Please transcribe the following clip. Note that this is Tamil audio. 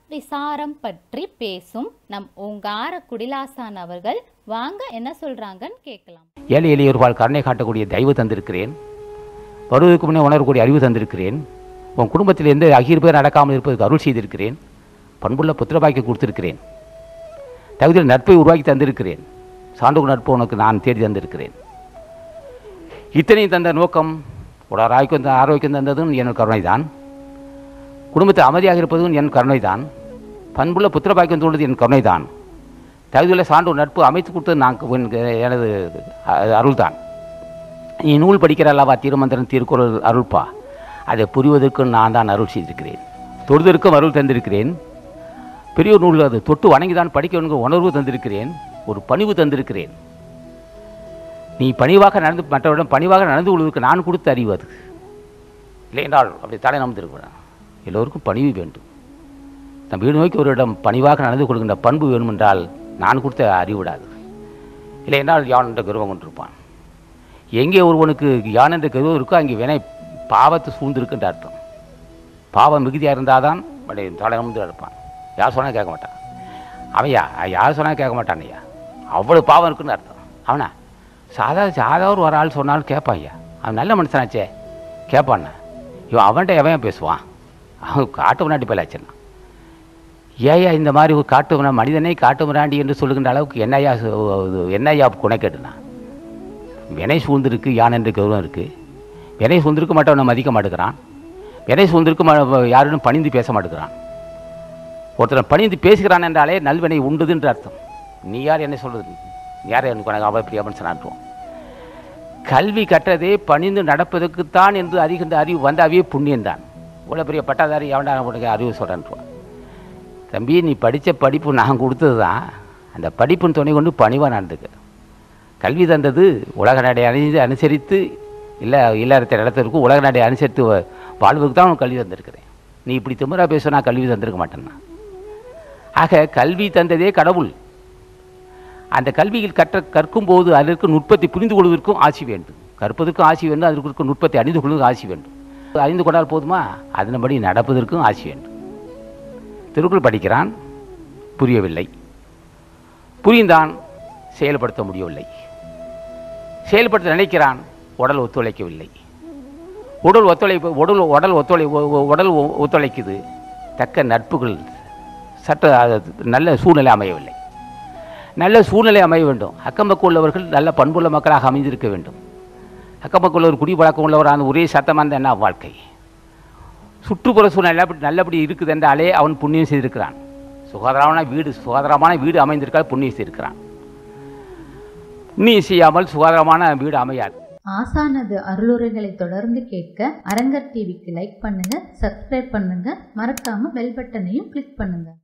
விசாரம் பற்றி பேசும் நம் ஓங்கார குடிலாசான் அவர்கள் வாங்க என்ன சொல்றாங்கன்னு கேட்கலாம் ஏழை எளியோர்பால் கருணை காட்டக்கூடிய தெய்வ தந்திருக்கிறேன் வருவதற்கு முன்னே உணரக்கூடிய அறிவு தந்திருக்கிறேன் உன் குடும்பத்தில் எந்த அகிர் பேர் நடக்காமல் இருப்பதற்கு அருள் செய்திருக்கிறேன் பண்புள்ள புத்திரபாக்கி கொடுத்திருக்கிறேன் தகுதியில் நட்பை உருவாக்கி தந்திருக்கிறேன் சான்று நட்பு உனக்கு நான் தேடி தந்திருக்கிறேன் இத்தனையும் தந்த நோக்கம் உடல் ஆரோக்கியம் த- ஆரோக்கியம் தந்ததும் என் கருணைதான் குடும்பத்தை அமைதியாக இருப்பதும் என் கருணைதான் பண்புள்ள புத்திரபாக்கியம் தோன்றது என் கருணைதான் தகுதியுள்ள சான்று நட்பு அமைத்து கொடுத்தது நான் உன் எனது அ- அருள்தான் நீ நூல் படிக்கிற அல்லவா திருமந்திரம் திருக்குறள் அருள்பா அதை புரிவதற்கு நான் தான் அருள் செய்திருக்கிறேன் தொழுதற்கும் அருள் தந்திருக்கிறேன் பெரிய நூல் அது தொட்டு வணங்கி தான் படிக்க வேண்டிய உணர்வு தந்திருக்கிறேன் ஒரு பணிவு தந்திருக்கிறேன் நீ பணிவாக நடந்து மற்றவரிடம் பணிவாக நடந்து கொள்வதற்கு நான் கொடுத்த அறிவு அது இல்லை என்றால் அப்படி தலை நம்பிருக்கிறேன் எல்லோருக்கும் பணிவு வேண்டும் நம் வீடு நோக்கி ஒருவரிடம் பணிவாக நடந்து கொள்கின்ற பண்பு வேண்டுமென்றால் நான் கொடுத்த அறிவிடாது இல்லை என்றால் யான் என்ற கர்வம் கொண்டிருப்பான் எங்கே ஒருவனுக்கு யான் என்ற கருவம் இருக்கோ அங்கே வினை பாவத்தை சூழ்ந்திருக்குன்ற அர்த்தம் பாவம் மிகுதியாக இருந்தால் தான் அப்படி தலைமுந்து இருப்பான் யார் சொன்னால் கேட்க மாட்டான் அவன் யா யார் சொன்னால் கேட்க மாட்டான் ஐயா அவ்வளோ பாவம் இருக்குன்னு அர்த்தம் அவனா சாதா சாதா ஒரு ஆள் சொன்னாலும் கேட்பான் ஐயா அவன் நல்ல மனுஷனாச்சே கேட்பாண்ணா இவன் அவன்கிட்ட எவன் பேசுவான் அவன் காட்டு முன்னாடி போயிலாச்சுன்னா ஏயா இந்த மாதிரி ஒரு காட்டு மிரா- மனிதனை காட்டு மிராண்டி என்று சொல்லுகின்ற அளவுக்கு என்னையா சு- இது என்னையா குணைக்கட்டுனா வினை சூழ்ந்திருக்கு யான் என்ற கௌரவம் இருக்குது வினை சூழ்ந்திருக்கு மற்றவனை மதிக்க மாட்டேங்கிறான் வினை சூழ்ந்திருக்கு ம- யாரும் பணிந்து பேச மாட்டேங்கிறான் ஒருத்தர் பணிந்து பேசுகிறான் என்றாலே நல்வினை உண்டுதுன்ற அர்த்தம் நீ யார் என்ன சொல்றது நீ யார் எனக்கு உனக்கு அவ்வளோ பெரிய அப்படின்னு சொன்னான் கல்வி கற்றதே பணிந்து நடப்பதற்குத்தான் என்று அறிகின்ற அறிவு வந்தாவே புண்ணியம்தான் இவ்வளோ பெரிய பட்டாதாரி எவன்டா உனக்கு அறிவு சொல்கிறான்ட்டுவான் தம்பி நீ படித்த படிப்பு நான் கொடுத்தது தான் அந்த படிப்பின் துணை கொண்டு பணிவாக நடந்துக்க கல்வி தந்தது உலக நடை அணிந்து அனுசரித்து இல்லை இல்லறத்தை நடத்துறதுக்கு உலக நடை அனுசரித்து வ- வாழ்வதற்கு தான் உனக்கு கல்வி தந்திருக்கிறேன் நீ இப்படி திமிரா பேசுனா கல்வி தந்திருக்க மாட்டேன்னா ஆக கல்வி தந்ததே கடவுள் அந்த கல்வியில் கற்ற கற்கும்போது அதற்கு நுட்பத்தை புரிந்து கொள்வதற்கும் ஆசி வேண்டும் கற்பதற்கும் ஆசி வேண்டும் அதற்கு இருக்க நுட்பத்தை அறிந்து கொள்வதற்கும் ஆசி வேண்டும் அறிந்து கொண்டால் போதுமா அதன்படி நடப்பதற்கும் ஆசி வேண்டும் திருக்குறள் படிக்கிறான் புரியவில்லை புரிந்தான் செயல்படுத்த முடியவில்லை செயல்படுத்த நினைக்கிறான் உடல் ஒத்துழைக்கவில்லை உடல் ஒத்துழைப்பு உடல் உடல் ஒத்துழை ஒ- ஒ- உடல் ஒ- ஒத்துழைக்குது தக்க நட்புகள் சட்ட அது நல்ல சூழ்நிலை அமையவில்லை நல்ல சூழ்நிலை அமைய வேண்டும் அக்கம்பக்கம் உள்ளவர்கள் நல்ல பண்புள்ள மக்களாக அமைந்திருக்க வேண்டும் அக்கம்பக்கம் உள்ளவர் குடிப்பழக்கம் உள்ளவரான ஒரே சத்தமாக இருந்தால் என்ன வாழ்க்கை சுற்றுப்புற சூழ்நிலை நல்லபடி நல்லபடி இருக்குது என்றாலே அவன் புண்ணியம் செய்திருக்கிறான் சுகாதாரமான வீடு சுகாதாரமான வீடு அமைந்திருக்கால் புண்ணியம் செய்திருக்கிறான் புண்ணியம் செய்யாமல் சுகாதாரமான வீடு அமையாது ஆசானது அருளுரைகளை தொடர்ந்து கேட்க அரங்கர் டிவிக்கு லைக் பண்ணுங்க சப்ஸ்கிரைப் பண்ணுங்க மறக்காம பெல் பட்டனையும் கிளிக் பண்ணுங்க